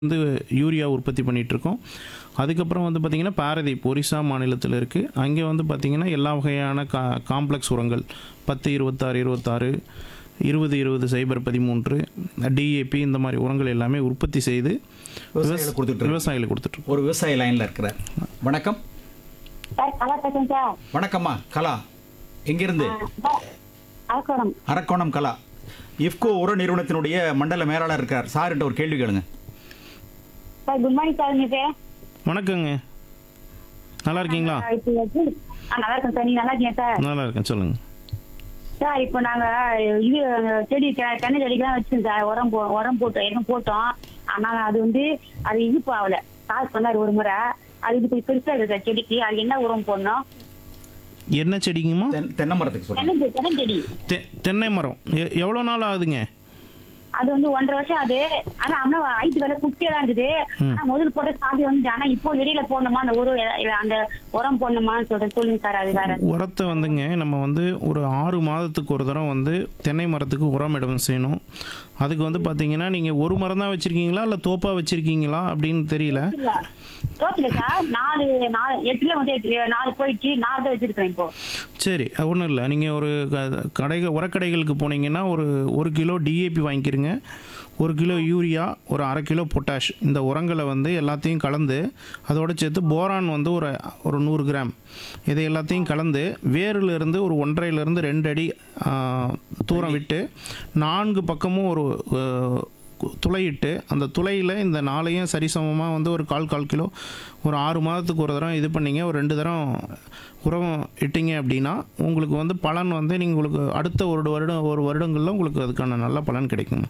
வந்து யூரியா உற்பத்தி பண்ணிகிட்ருக்கோம் அதுக்கப்புறம் வந்து பார்த்திங்கன்னா பாரதீப் ஒரிசா மாநிலத்தில் இருக்குது அங்கே வந்து பார்த்திங்கன்னா எல்லா வகையான கா காம்ப்ளெக்ஸ் உரங்கள் பத்து இருபத்தாறு இருபத்தாறு இருபது இருபது சைபர் பதிமூன்று டிஏபி இந்த மாதிரி உரங்கள் எல்லாமே உற்பத்தி செய்து விவசாயிகளுக்கு கொடுத்துட்டு இருக்கு. விவசாயிகளுக்கு கொடுத்துட்ருக்கோம் ஒரு விவசாய லைன்ல இருக்கிறார் வணக்கம் சார் கலா பேசுறேன் சார் வணக்கம்மா கலா எங்கிருந்து அரக்கோணம் அரக்கோணம் கலா இஃப்கோ உர நிறுவனத்தினுடைய மண்டல மேலாளர் இருக்கார் சார்கிட்ட ஒரு கேள்வி கேளுங்க சார் குட் மார்னிங் சார் நீங்க வணக்கங்க நல்லா இருக்கீங்களா இப்போ வந்து ஆ, நல்லா இருக்கேன் சார் நீங்க நல்லா இருக்கீங்க சார் நல்லா இருக்கேன் சொல்லுங்கள் சார் இப்போ நாங்க இது செடி தெ- தென்னை செடிக்கெல்லாம் வச்சிருக்கோம் சார் உரம் போ உரம் போட்டோம் எதுவும் போட்டோம் ஆனா அது வந்து அது இனிப்பு ஆகல காசு பண்ணாரு ஒரு முறை அது இது கொஞ்சம் பெருசா இருக்கு சார் செடிக்கு அது என்ன உரம் போடணும் என்ன செடிங்கம்மா தென்- தென்னை மரத்துக்கு சொல்லுங்க தென்னை செ- தென்னை செடி தெ தென்னை மரம் எ- எவ்வளோ நாள் ஆகுதுங்க அது வந்து ஒன்றரை வருஷம் ஆகுது ஆனா ஆனா ஐட்டு வேலை குட்டியா தான் இருக்குது ஆனா முதல் போட்ட சாதி வந்து ஆனா இப்போ இடையில போடணுமா அந்த ஒரு அந்த உரம் போடணுமான்னு சொல்றேன் சொல்லுங்க சார் அது வேற உரத்தை வந்துங்க நம்ம வந்து ஒரு ஆறு மாதத்துக்கு ஒரு தரம் வந்து தென்னை மரத்துக்கு உரம் இடம் செய்யணும் அதுக்கு வந்து பார்த்தீங்கன்னா நீங்கள் ஒரு மரம் தான் வச்சுருக்கீங்களா இல்லை தோப்பாக வச்சுருக்கீங்களா அப்படின்னு தெரியல தோத்துல சார் நாலு நாலு எட்டுல வந்து எட்டு நாலு போயிடுச்சு நாலு தான் வச்சிருக்கேன் இப்போ சரி ஒன்றும் இல்லை நீங்கள் ஒரு க- கடைகள் உரக்கடைகளுக்கு போனீங்கன்னா ஒரு ஒரு கிலோ டிஏபி வாங்கிக்கிறங்க ஒரு கிலோ யூரியா ஒரு அரை கிலோ பொட்டாஷ் இந்த உரங்களை வந்து எல்லாத்தையும் கலந்து அதோட சேர்த்து போரான் வந்து ஒரு ஒரு நூறு கிராம் இதை எல்லாத்தையும் கலந்து வேரில் இருந்து ஒரு ஒன்றரைலேருந்து ரெண்டு அடி ஆ, தூரம் விட்டு நான்கு பக்கமும் ஒரு ஆ, கு- துளையிட்டு அந்த துளையில் இந்த நாளையும் சரிசமமாக வந்து ஒரு கால் கால் கிலோ ஒரு ஆறு மாதத்துக்கு ஒரு தரம் இது பண்ணீங்க ஒரு ரெண்டு தரம் உரம் இட்டீங்க அப்படின்னா உங்களுக்கு வந்து பலன் வந்து நீங்கள் உங்களுக்கு அடுத்த ஒரு வருடம் ஒரு வருடங்களில் உங்களுக்கு அதுக்கான நல்ல பலன் கிடைக்கும்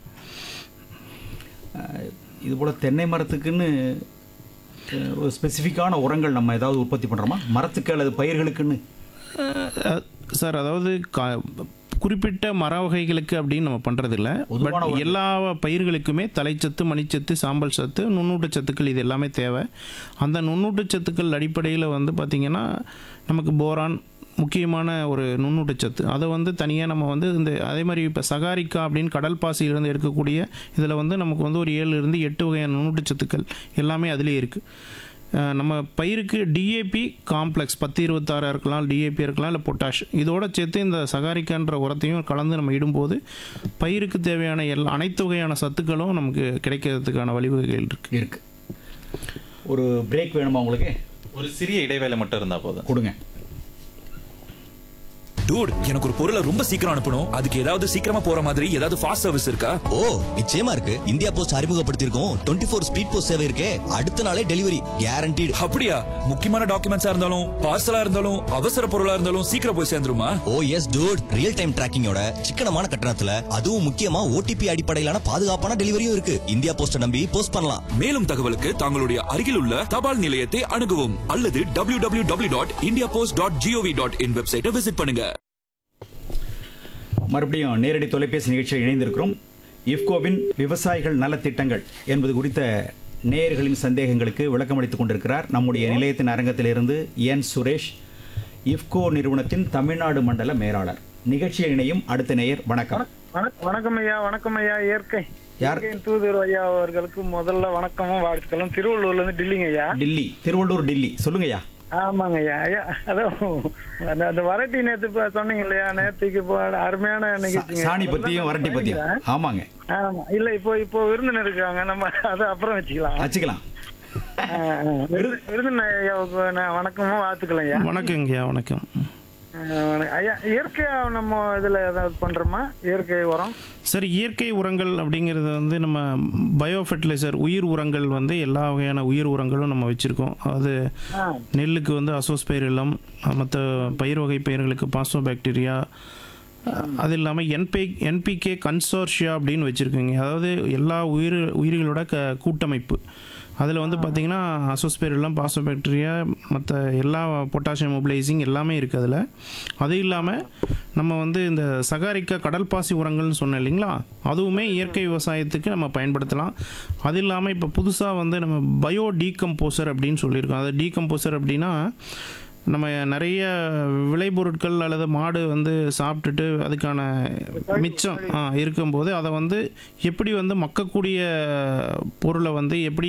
அஹ், இது போல தென்னை மரத்துக்குன்னு அஹ், ஒரு ஸ்பெசிஃபிக்கான உரங்கள் நம்ம ஏதாவது உற்பத்தி பண்றோமா மரத்துக்கு அல்லது பயிர்களுக்குன்னு அஹ், சார் அதாவது கா குறிப்பிட்ட மர வகைகளுக்கு அப்படின்னு நம்ம பண்ணுறதில்ல பட் பொதுவான ஒரு- எல்லா பயிர்களுக்குமே தலைச்சத்து மணிச்சத்து சாம்பல் சத்து நுண்ணூட்டச்சத்துக்கள் இது எல்லாமே தேவை அந்த நுண்ணூட்டச்சத்துக்கள் அடிப்படையில் வந்து பார்த்திங்கன்னா நமக்கு போரான் முக்கியமான ஒரு நுண்ணூட்டச்சத்து அதை வந்து தனியாக நம்ம வந்து இந்த அதே மாதிரி இப்போ சகாரிக்கா அப்படின்னு கடல் பாசியிலிருந்து எடுக்கக்கூடிய இதில் வந்து நமக்கு வந்து ஒரு ஏழுல இருந்து எட்டு வகையான நுண்ணூட்டச்சத்துக்கள் எல்லாமே அதிலே இருக்குது அஹ் நம்ம பயிருக்கு டிஏபி காம்ப்ளெக்ஸ் பத்து இருபத்தாறு இருக்கலாம் டிஏபி இருக்கலாம் இல்லை பொட்டாஷ் இதோட சேர்த்து இந்த சகாரிக்கான்ற உரத்தையும் கலந்து நம்ம இடும்போது பயிருக்கு தேவையான எல்லா அனைத்து வகையான சத்துக்களும் நமக்கு கிடைக்கிறதுக்கான வழிவகைகள் இருக்குது இருக்கு ஒரு பிரேக் வேணுமா உங்களுக்கு ஒரு சிறிய இடைவேளை மட்டும் இருந்தா போதும் கொடுங்க டூட் எனக்கு ஒரு பொருளை ரொம்ப சீக்கிரம் அனுப்பணும் அதுக்கு ஏதாவது சீக்கிரமா போற மாதிரி ஏதாவது ஃபாஸ்ட் சர்வீஸ் இருக்கா ஓ நிச்சயமா இருக்கு இந்தியா போஸ்ட் அறிமுகப்படுத்தியிருக்கோம் டுவெண்ட்டி ஃபோர் ஸ்பீட் போஸ்ட் சேவை இருக்கே அடுத்த நாளே டெலிவரி கேரண்டீடு அப்படியா முக்கியமான டாக்குமெண்ட்ஸா இருந்தாலும் பார்சலா இருந்தாலும் அவசர பொருளா இருந்தாலும் சீக்கிரம் போய் சேர்ந்துருமா oh yes dude real time டிராக்கிங்கோட சிக்கனமான கட்டணத்துல அதுவும் முக்கியமா ஓடிபி அடிப்படையிலான பாதுகாப்பான டெலிவரியும் இருக்கு இந்தியா போஸ்ட நம்பி போஸ்ட் பண்ணலாம் மேலும் தகவலுக்கு தங்களுடைய அருகில் உள்ள தபால் நிலையத்தை அணுகவும் அல்லது W W W dot India post dot G O V dot in வெப்சைட்டை விசிட் பண்ணுங்க மறுபடியும் நேரடி தொலைபேசி நிகழ்ச்சியில் இணைந்திருக்கிறோம் இஃப்கோவின் விவசாயிகள் நலத்திட்டங்கள் என்பது குறித்த நேயர்களின் சந்தேகங்களுக்கு விளக்கமளித்துக் கொண்டிருக்கிறார் நம்முடைய நிலையத்தின் அரங்கத்திலிருந்து என் சுரேஷ் இஃப்கோ நிறுவனத்தின் தமிழ்நாடு மண்டல மேலாளர் நிகழ்ச்சியில் இணையும் அடுத்த நேயர் வணக்கம் வணக்- வணக்கம் ஐயா வணக்கம் ஐயா இயற்கை யார்? இயற்கையின் தூதர் ஐயா அவர்களுக்கு முதல்ல வணக்கமும் வாழ்த்துக்களும் திருவள்ளூர்ல இருந்து டில்லிங்க ஐயா டில்லி திருவள்ளூர் டில்லி சொல்லுங்கய்யா ஆமாங்க ஐயா ஐயா அதான் அந்த அந்த வரட்டி நேத்து இப்ப சொன்னீங்க இல்லையா நேத்துக்கு இப்போ அருமையான நிகழ்ச்சிங்க சாணி பத்தியும் வரட்டி பத்தியும் ஆமாங்க ஆமா இல்ல இப்போ இப்போ விருந்தினர் இருக்காங்க நம்ம அதை அப்புறம் வச்சுக்கலாம் வச்சுக்கலாம் ஆ, ஆ. விருது- விருந்தினர் ஐயாவுக்கு நான் வணக்கமும் வாழ்த்துக்கள் ஐயா வணக்கங்கய்யா வணக்கம் ஆ, வணக்கம். ஐயா இயற்கையா நம்ம இதுல ஏதாவது பண்றோமா இயற்கை உரம் சரி இயற்கை உரங்கள் அப்படிங்கிறது வந்து நம்ம பயோ ஃபெர்டிலைசர் உயிர் உரங்கள் வந்து எல்லா வகையான உயிர் உரங்களும் நம்ம வச்சுருக்கோம் அது ஆ. நெல்லுக்கு வந்து அசோஸ்பைரிலம் மற்ற பயிர் வகை பயிர்களுக்கு பாஸ்டோ பாக்டீரியா அது இல்லாமல் என்பி என்பிகே கன்சோர்ஷியா அப்படின்னு வச்சுருக்கோங்க அதாவது எல்லா உயிர் உயிர்களோட க கூட்டமைப்பு அதில் வந்து பார்த்திங்கன்னா அசோஸ்பைரிலம் பாஸ்டோ பாக்டீரியா மற்ற எல்லா பொட்டாசியம் மொபிலைசிங் எல்லாமே இருக்குது அதில் அது இல்லாமல் நம்ம வந்து இந்த சகாரிக்கா கடல் பாசி உரங்கள்னு சொன்னேன் இல்லைங்களா அதுவுமே இயற்கை விவசாயத்துக்கு நம்ம பயன்படுத்தலாம் அது இல்லாமல் இப்போ புதுசாக வந்து நம்ம பயோ டீகம்போசர் அப்படின்னு சொல்லியிருக்கோம் அது டீகம்போசர் அப்படின்னா நம்ம நிறைய விளைபொருட்கள் அல்லது மாடு வந்து சாப்பிட்டுட்டு அதுக்கான மிச்சம் ஆ, இருக்கும்போது அதை வந்து எப்படி வந்து மக்கக்கூடிய பொருளை வந்து எப்படி